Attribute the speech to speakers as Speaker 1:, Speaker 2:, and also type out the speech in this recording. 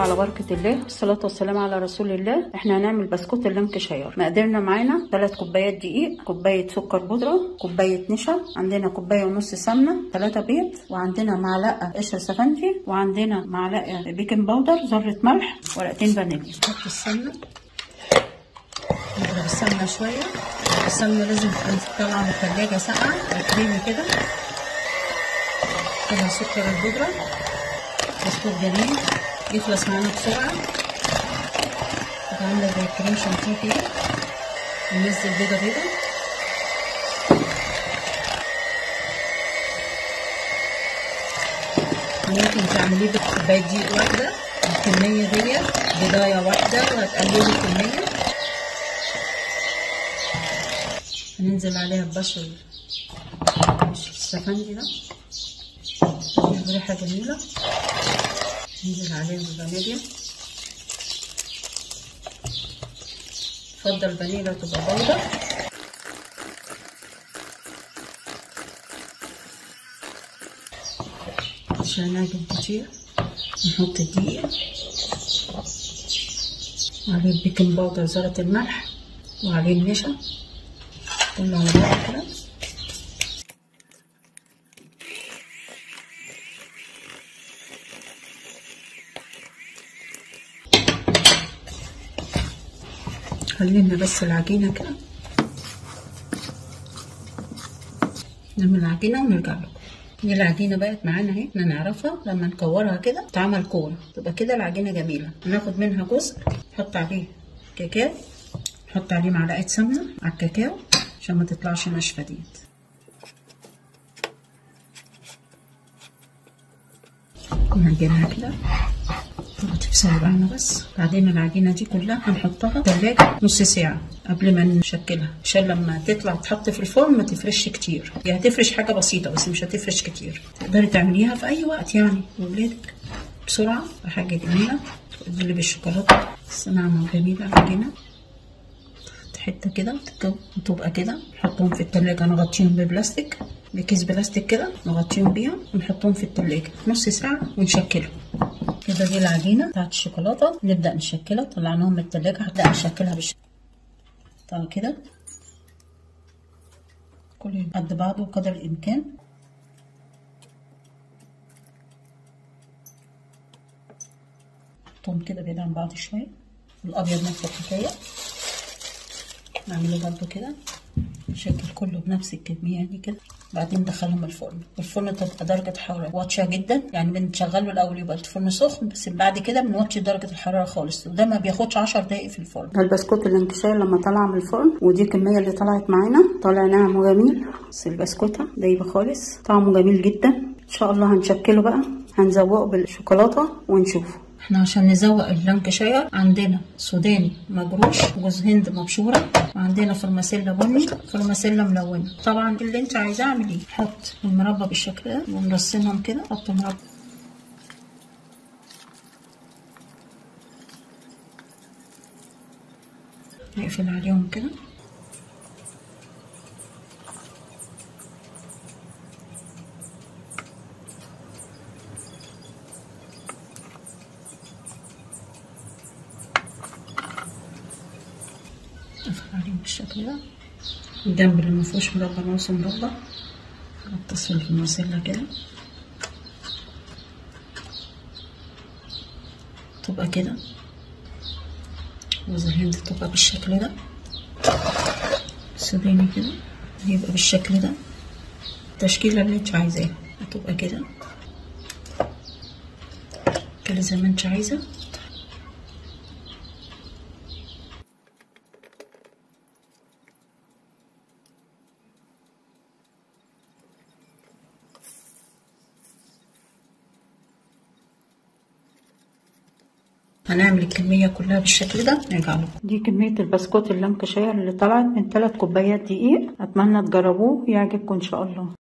Speaker 1: على بركة الله الصلاة والسلام على رسول الله احنا هنعمل بسكوت اللانكشاير مقاديرنا معانا 3 كوبايات دقيق كوباية سكر بودرة كوباية نشا عندنا كوباية ونص سمنة 3 بيض وعندنا معلقة قشر سفنجي وعندنا معلقة بيكنج باودر ذرة ملح ورقتين فانيليا نحط السمنة نضرب السمنة شوية السمنة لازم تكون طالعة من التلاجة ساقعة كريمي كده كده سكر البودرة بسكوت جميل يخلص معانا بسرعة تبقى عاملة زي كريم شانتيه كده ننزل بيضة بيضة ممكن تعمليه بكوباية دقيق واحدة الكمية دي بضاية واحدة وهتقللي الكمية هننزل عليها ببشر السفنجي ده يدي ريحة جميلة ننزل عليها الفانيليا افضل فانيليا تبقى بودرة عشان نعجن كتير نحط الدقيق وعليه البيكنج باودر ذرة الملح وعليه النشا كله على بعض كده خلينا بس العجينة كده نعمل العجينة ونرجع لكم دي العجينة بقت معانا اهي احنا نعرفها لما نكورها كده تعمل كورة تبقى كده العجينة جميلة ناخد منها جزء نحط عليه كاكاو نحط عليه معلقة سمنة على الكاكاو عشان ما تطلعش ناشفة ديت نعجنها كده تفصل معانا بس بعدين العجينه دي كلها هنحطها في الثلاجه نص ساعه قبل ما نشكلها عشان لما تطلع تحط في الفرن ما تفرش كتير هي يعني هتفرش حاجه بسيطه بس مش هتفرش كتير تقدري تعمليها في اي وقت يعني لاولادك بسرعه حاجه جميله تقدري بالشوكولاته ناعمه وجميله العجينه حته كده وتبقى كده نحطهم في التلاجة نغطيهم ببلاستيك بكيس بلاستيك كده نغطيهم بيها ونحطهم في التلاجة نص ساعة ونشكلهم كده دي العجينة بتاعت الشوكولاتة نبدأ نشكلها طلعناهم من التلاجة هبدأ نشكلها بالشكل طبعا كده كله قد بعضه قدر الإمكان نحطهم كده بعيد عن بعض شوية الأبيض نفس الحكاية نعمله برضو كده نشكل كله بنفس الكمية دي كده بعدين ندخلهم الفرن الفرن تبقى درجة حرارة واطية جدا يعني بنشغله الأول يبقى الفرن سخن بس بعد كده بنوطي درجة الحرارة خالص وده ما بياخدش 10 دقايق في الفرن البسكوت الانكشار لما طلع من الفرن ودي الكمية اللي طلعت معانا طالع ناعم وجميل بس البسكوتة دايبة خالص طعمه جميل جدا إن شاء الله هنشكله بقى هنزوقه بالشوكولاتة ونشوفه احنا عشان نزوق اللانكشاير عندنا سوداني مجروش وجوز هند مبشوره وعندنا فرماسيلا بني فرماسيلا ملونه طبعا اللي انت عايزاه اعمليه حط المربى بالشكل ده ونرسمهم كده حط مربى نقفل عليهم كده نقفل عليهم بالشكل ده الجنب اللي مفيهوش مربى نص مربى نتصل في المسلة كده تبقى كده جوز الهند تبقى بالشكل ده سيبيني كده يبقى بالشكل ده التشكيلة اللي انت عايزاها هتبقى كده كده زي ما انت عايزة هنعمل الكمية كلها بالشكل ده نرجع لكم دي كمية البسكوت اللانكشاير اللي طلعت من 3 كوبايات دقيق اتمنى تجربوه يعجبكم ان شاء الله